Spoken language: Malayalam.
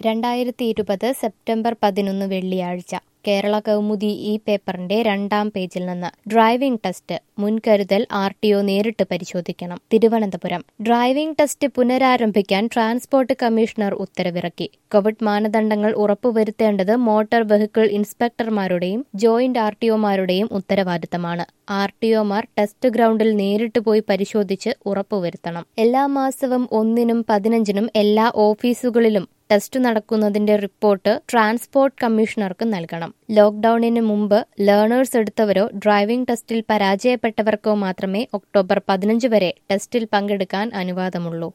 രണ്ടായിരത്തി ഇരുപത് സെപ്റ്റംബർ പതിനൊന്ന് വെള്ളിയാഴ്ച കേരള കൗമുദി ഈ പേപ്പറിന്റെ രണ്ടാം പേജിൽ നിന്ന് ഡ്രൈവിംഗ് ടെസ്റ്റ് മുൻകരുതൽ ആർ ടി ഒ നേരിട്ട് പരിശോധിക്കണം തിരുവനന്തപുരം ഡ്രൈവിംഗ് ടെസ്റ്റ് പുനരാരംഭിക്കാൻ ട്രാൻസ്പോർട്ട് കമ്മീഷണർ ഉത്തരവിറക്കി കോവിഡ് മാനദണ്ഡങ്ങൾ ഉറപ്പുവരുത്തേണ്ടത് മോട്ടോർ വെഹിക്കിൾ ഇൻസ്പെക്ടർമാരുടെയും ജോയിന്റ് ആർ ടി ഒമാരുടെയും ഉത്തരവാദിത്തമാണ് ആർ ടി ഒമാർ ടെസ്റ്റ് ഗ്രൗണ്ടിൽ നേരിട്ട് പോയി പരിശോധിച്ച് ഉറപ്പുവരുത്തണം എല്ലാ മാസവും ഒന്നിനും പതിനഞ്ചിനും എല്ലാ ഓഫീസുകളിലും ടെസ്റ്റ് നടക്കുന്നതിന്റെ റിപ്പോർട്ട് ട്രാൻസ്പോർട്ട് കമ്മീഷണർക്ക് നൽകണം ലോക്ഡൌണിന് മുമ്പ് ലേണേഴ്സ് എടുത്തവരോ ഡ്രൈവിംഗ് ടെസ്റ്റിൽ പരാജയപ്പെട്ടവർക്കോ മാത്രമേ ഒക്ടോബർ പതിനഞ്ച് വരെ ടെസ്റ്റിൽ പങ്കെടുക്കാൻ അനുവാദമുള്ളൂ